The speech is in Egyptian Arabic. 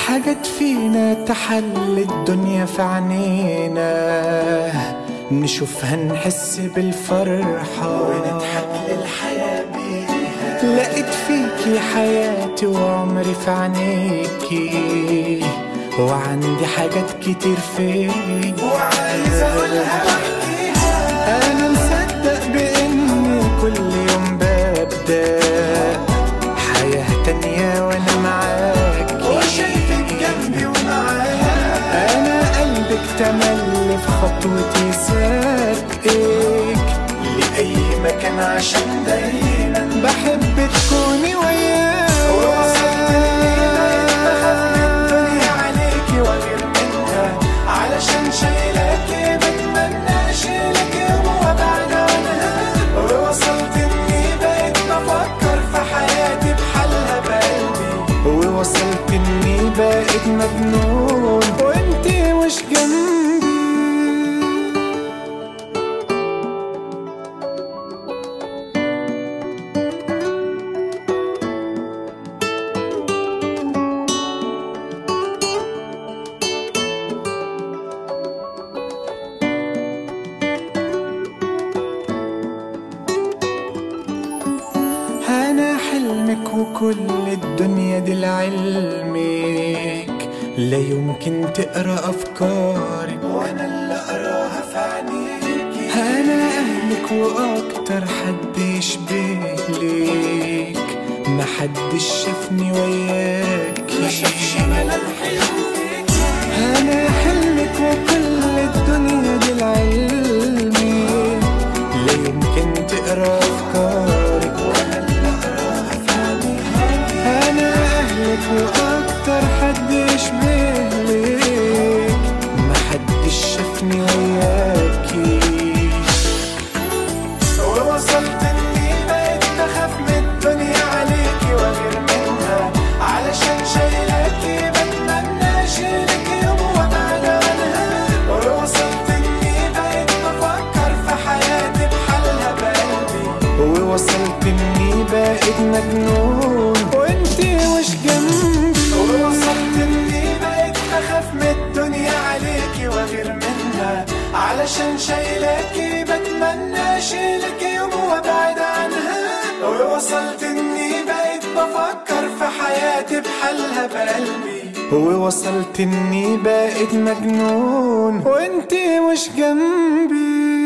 حاجات فينا تحل الدنيا في عينينا نشوفها نحس بالفرحة ونضحك للحياة بيها لقيت فيكي حياتي وعمري في عينيكي وعندي حاجات كتير فيا وعايز اقولها واحكيها انا مصدق باني كل يوم ببدأ حياة تانية وانا معاكي وشايفك جنبي ومعايا انا قلبك تملي في خطوتي سابقك لأي مكان عشان دايما بحب تكوني وياي ووصلت بخاف من الدنيا عليكي واغير منها علشان شايلاكي بتمنى اشيلك يوم وابعد عنها ووصلت اني بقيت بفكر في حياتي بحالها بقلبي ووصلت اني بقيت مجنون وانتي مش جنبي أنا حلمك وكل الدنيا دي لعلمك لا يمكن تقرا أفكارك وأنا اللي أقراها في عينيك أنا أهلك وأكتر حد يشبه ليك محدش شافني وياك ما شافش ملامحي أنا حلمك وكل الدنيا دي لعلمك لا يمكن تقرا أفكارك وأنا اللي أقراها في عينيك أنا أهلك وأكتر حد يشبه ليك محدش شافني وياكي ووصلت اني بقيت بخاف من الدنيا عليكي واغير منها علشان شايلاكي بتمنى اشيلك يوم وابعد عنها ووصلت اني بقيت بفكر في حياتي بحالها بقلبي ووصلت اني بقيت مجنون وانتي مش جنبي ووصلت اني بقيت بخاف من الدنيا عليكي واغير منها علشان شايلاكي بتمنى اشيلك يوم وابعد عنها ووصلت اني بقيت بفكر في حياتي بحالها بقلبي ووصلت اني بقيت مجنون وانتي مش جنبي